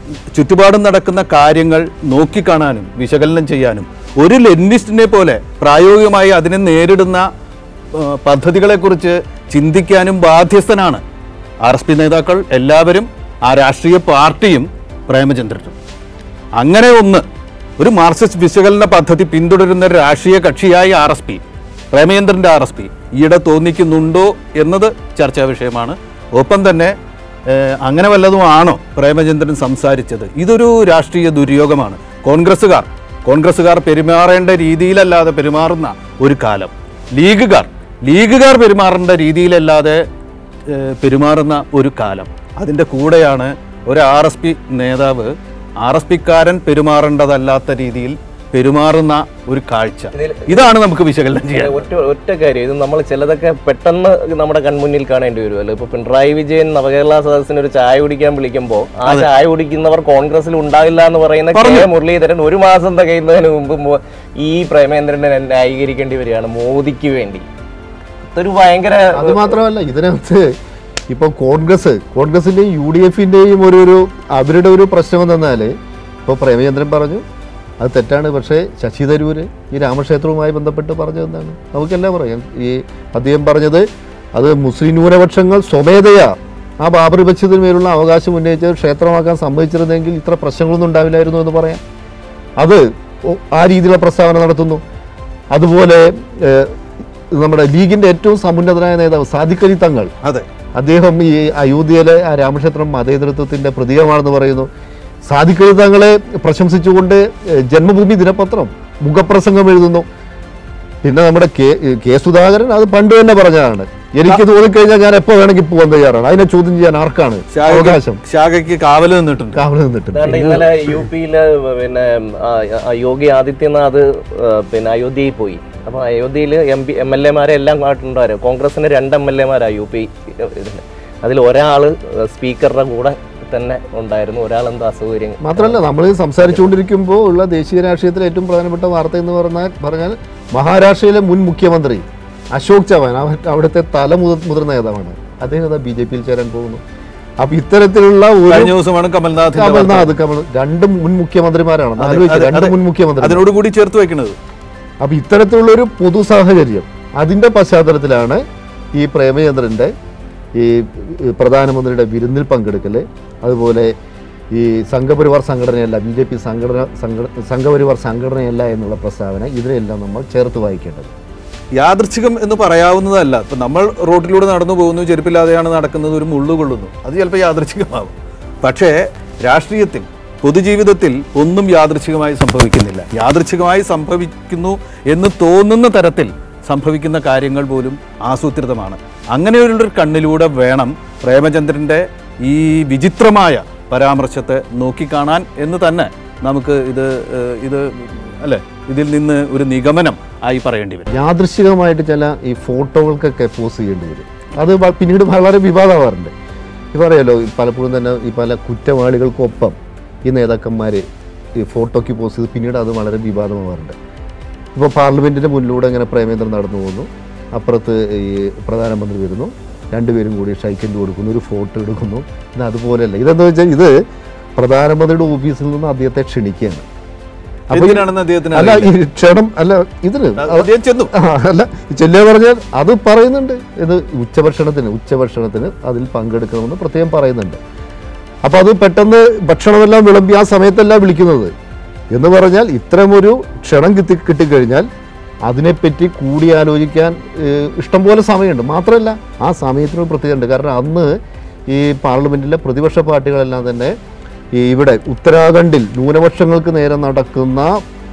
[SPEAKER 1] ചുറ്റുപാടും നടക്കുന്ന കാര്യങ്ങൾ നോക്കിക്കാണാനും വിശകലനം ചെയ്യാനും ഒരു ലെനിനിസ്റ്റിനെ പോലെ പ്രായോഗികമായി അതിനെ നേരിടുന്ന ആ, പദ്ധതികളെക്കുറിച്ച് ചിന്തിക്കാനും ബാധ്യസ്ഥനാണ് ആർ എസ് പി നേതാക്കൾ എല്ലാവരും ആ രാഷ്ട്രീയ പാർട്ടിയും പ്രേമചന്ദ്രനും അങ്ങനെ ഒന്ന് ഒരു മാർക്സിസ്റ്റ് വിശകലന പദ്ധതി പിന്തുടരുന്ന ഒരു രാഷ്ട്രീയ കക്ഷിയായി ആർ എസ് പി പ്രേമചന്ദ്രൻ്റെ ആർ എസ് പി ഈയിടെ തോന്നിക്കുന്നുണ്ടോ എന്നത് ചർച്ചാ വിഷയമാണ് ഒപ്പം തന്നെ ഏഹ്, അങ്ങനെ വല്ലതും ആണോ പ്രേമചന്ദ്രൻ സംസാരിച്ചത് ഇതൊരു രാഷ്ട്രീയ ദുര്യോഗമാണ് കോൺഗ്രസ്സുകാർ കോൺഗ്രസ്സുകാർ പെരുമാറേണ്ട രീതിയിലല്ലാതെ പെരുമാറുന്ന ഒരു കാലം ലീഗുകാർ ലീഗുകാർ പെരുമാറേണ്ട രീതിയിലല്ലാതെ ഏഹ്, പെരുമാറുന്ന ഒരു കാലം അതിൻ്റെ കൂടെയാണ് ഒരു ആർ എസ് പി നേതാവ് ആർ എസ് പിക്കാരൻ പെരുമാറേണ്ടതല്ലാത്ത രീതിയിൽ പെരുമാറുന്ന ഒരു കാഴ്ച ഇതാണ് നമുക്ക് വിശകലനം ചെയ്യാൻ
[SPEAKER 4] ഒറ്റ ഒറ്റ കാര്യം ഇത് നമ്മൾ ചിലതൊക്കെ പെട്ടെന്ന് നമ്മുടെ കൺമുന്നിൽ കാണേണ്ടി വരുമല്ലോ ഇപ്പൊ പിണറായി വിജയൻ നവകേരള സദസ്സിന് ഒരു ചായ കുടിക്കാൻ വിളിക്കുമ്പോൾ ആ ചായ കുടിക്കുന്നവർ കോൺഗ്രസിൽ ഉണ്ടാവില്ല എന്ന് പറയുന്ന കെ മുരളീധരൻ ഒരു മാസം തികയുന്നതിന് മുമ്പ് മോ- ഈ പ്രേമേന്ദ്രനെ ന്യായീകരിക്കേണ്ടി വരികയാണ് മോദിക്ക് വേണ്ടി ഇതൊരു ഭയങ്കര
[SPEAKER 3] അത് മാത്രമല്ല ഇതിനകത്ത് ഇപ്പൊ കോൺഗ്രസ് കോൺഗ്രസിന്റെയും യു ഡി എഫിന്റെയും ഒരു ഒരു അവരുടെ ഒരു പ്രശ്നം എന്നാൽ ഇപ്പോൾ പ്രേമചന്ദ്രൻ പറഞ്ഞു അത് തെറ്റാണ് പക്ഷേ ശശി തരൂര് ഈ രാമക്ഷേത്രവുമായി ബന്ധപ്പെട്ട് പറഞ്ഞത് എന്താണ് നമുക്കെല്ലാം പറയാം ഈ അദ്ദേഹം പറഞ്ഞത് അത് മുസ്ലിം ന്യൂനപക്ഷങ്ങൾ സ്വമേധയാ ആ ബാബറി മസ്ജിദിന് മേലുള്ള അവകാശം ഉന്നയിച്ച് ക്ഷേത്രമാക്കാൻ സമ്മതിച്ചിരുന്നെങ്കിൽ ഇത്ര പ്രശ്നങ്ങളൊന്നും ഉണ്ടാവില്ലായിരുന്നു എന്ന് പറയാം അത് ഒ- ആ രീതിയിലുള്ള പ്രസ്താവന നടത്തുന്നു അതുപോലെ ഏഹ്, നമ്മുടെ ലീഗിന്റെ ഏറ്റവും സമുന്നതനായ നേതാവ് സാദിഖ് അലി തങ്ങൾ
[SPEAKER 1] അതെ
[SPEAKER 3] അദ്ദേഹം ഈ അയോധ്യയിലെ ആ രാമക്ഷേത്രം മതേതരത്വത്തിന്റെ പ്രതീകമാണെന്ന് പറയുന്നു സാദിഖ് അലി തങ്ങളെ പ്രശംസിച്ചുകൊണ്ട് ഏഹ്, ജന്മഭൂമി ദിനപത്രം മുഖപ്രസംഗം എഴുതുന്നു പിന്നെ നമ്മുടെ കെ കെ സുധാകരൻ അത് പണ്ട് തന്നെ പറഞ്ഞതാണ് എനിക്ക് തോന്നിക്കഴിഞ്ഞാൽ ഞാൻ എപ്പോ വേണമെങ്കിൽ പോകാൻ തയ്യാറാണ് അതിനെ ചോദ്യം ചെയ്യാൻ ആർക്കാണ് അവകാശം
[SPEAKER 1] ശാഖയ്ക്ക് ശാഖയ്ക്ക് കാവൽ നിന്നിട്ടുണ്ട്
[SPEAKER 3] കാവൽ നിന്നിട്ടുണ്ട്
[SPEAKER 4] ഇതാണ്ട് ഇന്നലെ യു പിയില് പിന്നെ ആ, ആ, യോഗി ആദിത്യനാഥ് ആ, പിന്നെ അയോധ്യയിൽ പോയി അപ്പൊ അയോധ്യയിൽ എം പി എം എൽ എമാരെ എല്ലാം കാട്ടുണ്ടായിരുന്നു കോൺഗ്രസിന് രണ്ട് എം എൽ എമാരാ യു പി ഇതിന് അതിൽ ഒരാള് സ്പീക്കറുടെ കൂടെ തന്നെ ഉണ്ടായിരുന്നു ഒരാൾ എന്തോ അസൗകര്യം
[SPEAKER 3] മാത്രമല്ല നമ്മൾ സംസാരിച്ചുകൊണ്ടിരിക്കുമ്പോൾ ഉള്ള ദേശീയ രാഷ്ട്രീയത്തിലെ ഏറ്റവും പ്രധാനപ്പെട്ട വാർത്ത എന്ന് പറഞ്ഞാൽ പറഞ്ഞാൽ മഹാരാഷ്ട്രയിലെ മുൻ മുഖ്യമന്ത്രി അശോക് ചവാൻ അവ- അവിടുത്തെ തല മുതിർ മുതിർന്ന നേതാവാണ് അദ്ദേഹം അതാ ബി ജെ പിയിൽ ചേരാൻ പോകുന്നു അപ്പൊ ഇത്തരത്തിലുള്ള ഒരു
[SPEAKER 1] കഴിഞ്ഞ ദിവസമാണ് കമൽനാഥ്
[SPEAKER 3] കമൽനാഥ് കമൽ രണ്ട് മുൻ മുഖ്യമന്ത്രിമാരാണ് ഒന്ന് ആലോചിക്കുക, രണ്ട് മുൻ മുഖ്യമന്ത്രി
[SPEAKER 1] അതിനോട് കൂടി ചേർത്ത് വെക്കുന്നത്
[SPEAKER 3] അപ്പൊ ഇത്തരത്തിലുള്ള ഒരു പൊതു സാഹചര്യം അതിന്റെ പശ്ചാത്തലത്തിലാണ് ഈ പ്രേമചന്ദ്രന്റെ ഈ ഈ പ്രധാനമന്ത്രിയുടെ വിരുന്നിൽ പങ്കെടുക്കല് അതുപോലെ ഈ സംഘപരിവാർ സംഘടനയല്ല ബി ജെ പി സംഘടന സംഘ- സംഘപരിവാർ സംഘടനയല്ല എന്നുള്ള പ്രസ്താവന ഇതിനെല്ലാം നമ്മൾ ചേർത്ത് വായിക്കേണ്ടത്
[SPEAKER 1] യാദൃച്ഛികം എന്ന് പറയാവുന്നതല്ല ഇപ്പം നമ്മൾ റോട്ടിലൂടെ നടന്നു പോകുന്നു ചെരുപ്പില്ലാതെയാണ് നടക്കുന്നത് ഒരു മുള്ളു കൊള്ളുന്നു അത് ചിലപ്പോൾ യാദൃച്ഛികമാവും പക്ഷേ രാഷ്ട്രീയത്തിൽ പൊതുജീവിതത്തിൽ ഒന്നും യാദൃച്ഛികമായി സംഭവിക്കുന്നില്ല യാദൃച്ഛികമായി സംഭവിക്കുന്നു എന്ന് തോന്നുന്ന തരത്തിൽ സംഭവിക്കുന്ന കാര്യങ്ങൾ പോലും ആസൂത്രിതമാണ് അങ്ങനെയുള്ളൊരു കണ്ണിലൂടെ വേണം പ്രേമചന്ദ്രൻ്റെ ഈ വിചിത്രമായ പരാമർശത്തെ നോക്കിക്കാണാൻ എന്ന് തന്നെ നമുക്ക് ഇത് ഏഹ്, ഇത് അല്ലേ ഇതിൽ നിന്ന് ഒരു നിഗമനം ആയി പറയേണ്ടി വരും
[SPEAKER 3] യാദൃശികമായിട്ട് ചില ഈ ഫോട്ടോകൾക്കൊക്കെ പോസ് ചെയ്യേണ്ടി വരും അത് വ- പിന്നീട് വളരെ വിവാദമാവാറുണ്ട് ഈ പറയാലോ ഈ പലപ്പോഴും തന്നെ ഈ പല കുറ്റവാളികൾക്കൊപ്പം ഈ നേതാക്കന്മാർ ഈ ഫോട്ടോയ്ക്ക് പോസ് ചെയ്ത് പിന്നീട് അത് വളരെ വിവാദമാവാറുണ്ട് ഇപ്പോൾ പാർലമെൻറ്റിൻ്റെ മുന്നിലൂടെ ഇങ്ങനെ പ്രേമേന്ദ്രൻ നടന്നു പോകുന്നു അപ്പുറത്ത് ഈ പ്രധാനമന്ത്രി വരുന്നു രണ്ടുപേരും കൂടി ഷൈക്കൻഡ് കൊടുക്കുന്നു ഒരു ഫോട്ടോ എടുക്കുന്നു ഇത് അതുപോലെയല്ല ഇതെന്താ വെച്ചാൽ ഇത് പ്രധാനമന്ത്രിയുടെ ഓഫീസിൽ നിന്ന് അദ്ദേഹത്തെ ക്ഷണിക്കുകയാണ് അപ്പോൾ ഈ-
[SPEAKER 1] എന്തിനാണെന്ന് അദ്ദേഹത്തിന്
[SPEAKER 3] അല്ല ഈ ക്ഷണം അല്ല ഇതിന്
[SPEAKER 1] അദ്ദേഹം ചെന്നു
[SPEAKER 3] ആ, അല്ല ചെല്ലുക പറഞ്ഞാൽ അത് പറയുന്നുണ്ട് ഇത് ഉച്ചഭക്ഷണത്തിന് ഉച്ചഭക്ഷണത്തിന് അതിൽ പങ്കെടുക്കണമെന്ന് പ്രത്യേകം പറയുന്നുണ്ട് അപ്പൊ അത് പെട്ടെന്ന് ഭക്ഷണമെല്ലാം വിളമ്പി ആ സമയത്തല്ല വിളിക്കുന്നത് എന്ന് പറഞ്ഞാൽ ഇത്തരമൊരു ക്ഷണം കിട്ടി കിട്ടിക്കഴിഞ്ഞാൽ അതിനെപ്പറ്റി കൂടിയാലോചിക്കാൻ ഏഹ്, ഇഷ്ടംപോലെ സമയമുണ്ട് മാത്രമല്ല ആ സമയത്തിന് ഒരു പ്രത്യേകത ഉണ്ട് കാരണം അന്ന് ഈ പാർലമെന്റിലെ പ്രതിപക്ഷ പാർട്ടികളെല്ലാം തന്നെ ഈ ഇവിടെ ഉത്തരാഖണ്ഡിൽ ന്യൂനപക്ഷങ്ങൾക്ക് നേരെ നടക്കുന്ന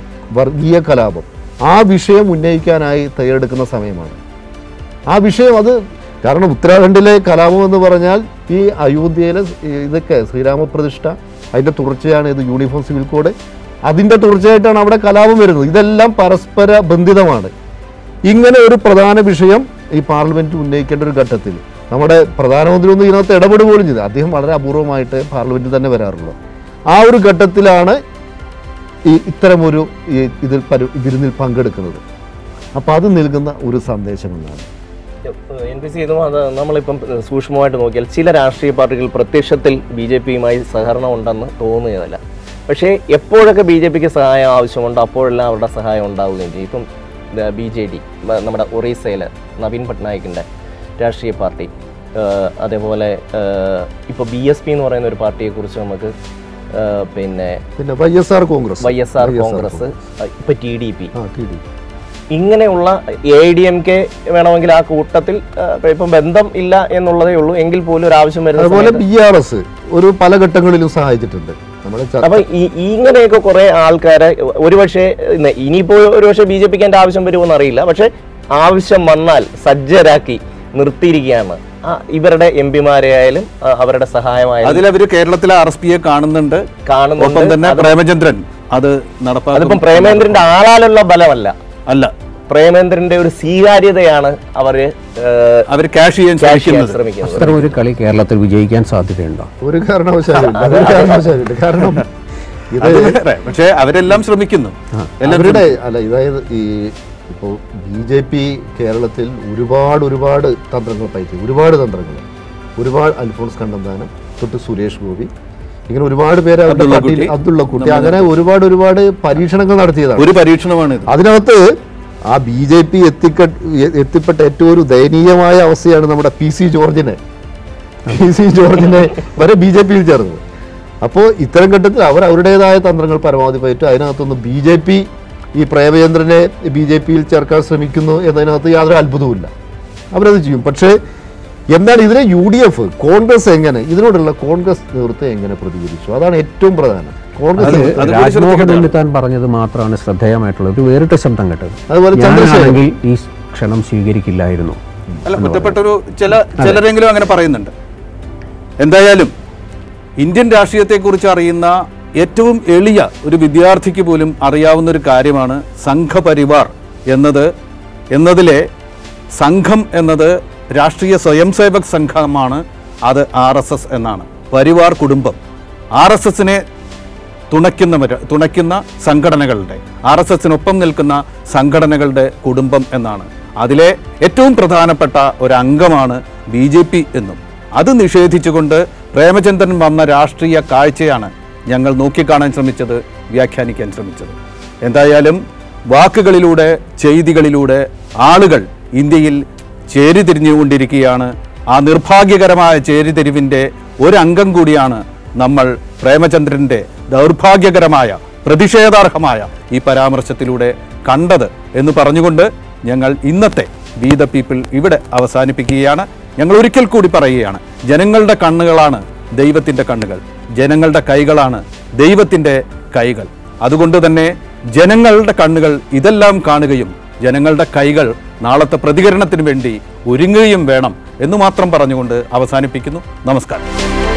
[SPEAKER 3] വർഗീയ കലാപം ആ വിഷയം ഉന്നയിക്കാനായി തയ്യാറെടുക്കുന്ന സമയമാണ് ആ വിഷയം അത് കാരണം ഉത്തരാഖണ്ഡിലെ കലാപം എന്ന് പറഞ്ഞാൽ ഈ അയോധ്യയിലെ ഈ ഇതൊക്കെ ശ്രീരാമപ്രതിഷ്ഠ അതിൻ്റെ തുടർച്ചയാണ് ഇത് യൂണിഫോം സിവിൽ കോഡ് അതിൻ്റെ തുടർച്ചയായിട്ടാണ് അവിടെ കലാപം വരുന്നത് ഇതെല്ലാം പരസ്പര ബന്ധിതമാണ് ഇങ്ങനെ ഒരു പ്രധാന വിഷയം ഈ പാർലമെന്റ് ഉന്നയിക്കേണ്ട ഒരു ഘട്ടത്തിൽ നമ്മുടെ പ്രധാനമന്ത്രി ഒന്നും ഇതിനകത്ത് ഇടപെടുക പോലും ചെയ്തു അദ്ദേഹം വളരെ അപൂർവമായിട്ട് പാർലമെന്റിൽ തന്നെ വരാറുള്ളൂ ആ ഒരു ഘട്ടത്തിലാണ് ഈ ഇത്തരമൊരു ഈ ഇതിൽ പരി വിരുന്നിൽ പങ്കെടുക്കുന്നത് അപ്പോൾ അത് നൽകുന്ന ഒരു സന്ദേശം എന്നാണ്
[SPEAKER 4] എൻ പി സി ഇതും അത് നമ്മളിപ്പം സൂക്ഷ്മമായിട്ട് നോക്കിയാൽ ചില രാഷ്ട്രീയ പാർട്ടികൾ പ്രത്യക്ഷത്തിൽ ബി ജെ പിയുമായി സഹകരണം ഉണ്ടെന്ന് തോന്നുകയല്ല പക്ഷേ എപ്പോഴൊക്കെ ബി ജെ പിക്ക് സഹായം ആവശ്യമുണ്ടോ അപ്പോഴെല്ലാം അവരുടെ സഹായം ഉണ്ടാവുകയും ചെയ്യും ഇപ്പം ബി ജെ ഡി നമ്മുടെ ഒറീസയിൽ നവീൻ പട്നായിക്കിൻ്റെ രാഷ്ട്രീയ പാർട്ടി ആ, അതേപോലെ ഇപ്പോൾ ബി എസ് പി എന്ന് പറയുന്ന ഒരു പാർട്ടിയെക്കുറിച്ച് നമുക്ക് ആ, പിന്നെ
[SPEAKER 3] പിന്നെ Y S R Congress
[SPEAKER 4] Y S R Congress ഇപ്പം ടി ഡി പി
[SPEAKER 3] ആ ടി ഡി
[SPEAKER 4] ഇങ്ങനെയുള്ള എ ഡി എം കെ വേണമെങ്കിൽ ആ കൂട്ടത്തിൽ ആ, ഇപ്പം ബന്ധം ഇല്ല എന്നുള്ളതേ ഉള്ളൂ എങ്കിൽ പോലും ഒരു ആവശ്യം വരുന്ന
[SPEAKER 3] അതുപോലെ
[SPEAKER 4] സമയത്ത്
[SPEAKER 3] ബി ആർ എസ് ഒരു പല ഘട്ടങ്ങളിലും സഹായിച്ചിട്ടുണ്ട് നമ്മുടെ ച-
[SPEAKER 4] അപ്പൊ ഈ- ഇങ്ങനെയൊക്കെ കുറെ ആൾക്കാരെ ഒരുപക്ഷെ ഇന്ന് ഇനിയിപ്പോ ഒരുപക്ഷെ ബി ജെ പിക്ക് അതിന്റെ ആവശ്യം വരുമെന്ന് അറിയില്ല പക്ഷെ ആവശ്യം വന്നാൽ സജ്ജരാക്കി നിർത്തിയിരിക്കുകയാണ് ആ, ഇവരുടെ എം പിമാരെ ആയാലും ആ, അവരുടെ സഹായമായാലും
[SPEAKER 1] അതിലവര് കേരളത്തിലെ ആർ എസ് പിയെ കാണുന്നുണ്ട് ഒപ്പം
[SPEAKER 4] കാണുന്നുണ്ട്
[SPEAKER 1] തന്നെ പ്രേമചന്ദ്രൻ അത് നടപ്പാക്കും
[SPEAKER 4] അതിപ്പം പ്രേമേന്ദ്രന്റെ ആളാലുള്ള ബലമല്ല
[SPEAKER 1] അല്ല
[SPEAKER 4] പ്രേമേന്ദ്രന്റെ ഒരു സ്വീകാര്യതയാണ് അവര് ഏഹ്,
[SPEAKER 1] അവർ ക്യാഷ് ചെയ്യാൻ
[SPEAKER 4] ക്യാഷ് ചെയ്യാൻ
[SPEAKER 1] ശ്രമിക്കുന്നത്
[SPEAKER 4] ശ്രമിക്കുന്നത്
[SPEAKER 2] അത്തരം ഒരു കളി കേരളത്തിൽ വിജയിക്കാൻ സാധ്യതയുണ്ടോ
[SPEAKER 3] ഒരു കാരണവശാലും ഇല്ല. ഒരു കാരണവശാലും ഇല്ല. കാരണം ഇത്
[SPEAKER 1] അത് വേറെ. പക്ഷേ അവരെല്ലാം ശ്രമിക്കുന്നു എല്ലാം
[SPEAKER 3] അവരുടെ അല്ല ഇതായത് ഈ ഇപ്പോൾ ബി ജെ പി കേരളത്തിൽ ഒരുപാട് ഒരുപാട് തന്ത്രങ്ങൾ പയറ്റി ഒരുപാട് തന്ത്രങ്ങൾ ഒരുപാട് അൽഫോൺസ് കണ്ണന്താനം തൊട്ട് സുരേഷ് ഗോപി ഇങ്ങനെ ഒരുപാട് പേര് അവരുടെ
[SPEAKER 1] അബ്ദുള്ള
[SPEAKER 3] പാർട്ടിയിൽ
[SPEAKER 1] കുട്ടി.
[SPEAKER 3] അബ്ദുള്ള കുട്ടി അങ്ങനെ ഒരുപാട് ഒരുപാട് പരീക്ഷണങ്ങൾ നടത്തിയതാണ്
[SPEAKER 1] ഒരു പരീക്ഷണമാണ് ഇത്
[SPEAKER 3] അതിനകത്ത് ആ ബി ജെ പി എത്തിക്ക എ- എത്തിപ്പെട്ട ഏറ്റവും ഒരു ദയനീയമായ അവസ്ഥയാണ് നമ്മുടെ പി സി ജോർജിനെ പി സി ജോർജിനെ വരെ ബി ജെ പിയിൽ ചേർന്നത് അപ്പോൾ ഇത്തരം ഘട്ടത്തിൽ അവർ അവരുടേതായ തന്ത്രങ്ങൾ പരമാവധി പയറ്റു അതിനകത്തൊന്ന് ബി ജെ പി ഈ പ്രേമചന്ദ്രനെ ബി ജെ പിയിൽ ചേർക്കാൻ ശ്രമിക്കുന്നു എന്നതിനകത്ത് യാതൊരു അത്ഭുതവുമില്ല അവരത് ചെയ്യും പക്ഷേ എന്നാൽ ഇതിനെ യു ഡി എഫ് കോൺഗ്രസ് എങ്ങനെ ഇതിനോടുള്ള കോൺഗ്രസ് നേതൃത്വം എങ്ങനെ പ്രതികരിച്ചു അതാണ് ഏറ്റവും പ്രധാനം കോൺഗ്രസ്
[SPEAKER 1] അത് അത് കൂടി
[SPEAKER 2] രാജ്മോഹൻ
[SPEAKER 1] ശ്രദ്ധിക്കേണ്ടതാണ്.
[SPEAKER 2] ഉണ്ണിത്താൻ പറഞ്ഞത് മാത്രമാണ് ശ്രദ്ധേയമായിട്ടുള്ളത് ഒരു വേറിട്ട ശബ്ദം കേട്ടത്
[SPEAKER 3] അതുപോലെ ചന്ദ്രശേഖർ
[SPEAKER 2] ഞാനാണെങ്കിൽ ഈ ക്ഷണം സ്വീകരിക്കില്ലായിരുന്നു
[SPEAKER 1] അല്ല കുറ്റപ്പെട്ടൊരു ചില ചിലരെങ്കിലും അങ്ങനെ പറയുന്നുണ്ട് എന്തായാലും ഇന്ത്യൻ രാഷ്ട്രീയത്തെക്കുറിച്ച് അറിയുന്ന ഏറ്റവും എളിയ ഒരു വിദ്യാർത്ഥിക്ക് പോലും അറിയാവുന്ന ഒരു കാര്യമാണ് സംഘപരിവാർ എന്നത് എന്നതിലെ സംഘം എന്നത് രാഷ്ട്രീയ സ്വയം സേവക് സംഘമാണ് അത് ആർ എസ് എസ് എന്നാണ് പരിവാർ കുടുംബം ആർ എസ് എസിനെ തുണയ്ക്കുന്നവർ തുണയ്ക്കുന്ന സംഘടനകളുടെ ആർ എസ് എസിനൊപ്പം നിൽക്കുന്ന സംഘടനകളുടെ കുടുംബം എന്നാണ് അതിലെ ഏറ്റവും പ്രധാനപ്പെട്ട ഒരു അംഗമാണ് ബി ജെ പി എന്നും അത് നിഷേധിച്ചുകൊണ്ട് പ്രേമചന്ദ്രൻ വന്ന രാഷ്ട്രീയ കാഴ്ചയാണ് ഞങ്ങൾ നോക്കിക്കാണാൻ ശ്രമിച്ചത് വ്യാഖ്യാനിക്കാൻ ശ്രമിച്ചത് എന്തായാലും വാക്കുകളിലൂടെ ചെയ്തികളിലൂടെ ആളുകൾ ഇന്ത്യയിൽ ചേരിതിരിഞ്ഞുകൊണ്ടിരിക്കുകയാണ് ആ നിർഭാഗ്യകരമായ ചേരിതിരിവിൻ്റെ ഒരംഗം കൂടിയാണ് നമ്മൾ പ്രേമചന്ദ്രൻ്റെ ദൗർഭാഗ്യകരമായ പ്രതിഷേധാർഹമായ ഈ പരാമർശത്തിലൂടെ കണ്ടത് എന്ന് പറഞ്ഞുകൊണ്ട് ഞങ്ങൾ ഇന്നത്തെ വി ദ പീപ്പിൾ ഇവിടെ അവസാനിപ്പിക്കുകയാണ് ഞങ്ങൾ ഒരിക്കൽ കൂടി പറയുകയാണ് ജനങ്ങളുടെ കണ്ണുകളാണ് ദൈവത്തിൻ്റെ കണ്ണുകൾ ജനങ്ങളുടെ കൈകളാണ് ദൈവത്തിൻ്റെ കൈകൾ അതുകൊണ്ട് തന്നെ ജനങ്ങളുടെ കണ്ണുകൾ ഇതെല്ലാം കാണുകയും ജനങ്ങളുടെ കൈകൾ നാളത്തെ പ്രതികരണത്തിന് വേണ്ടി ഒരുങ്ങുകയും വേണം എന്ന് മാത്രം പറഞ്ഞുകൊണ്ട് അവസാനിപ്പിക്കുന്നു നമസ്കാരം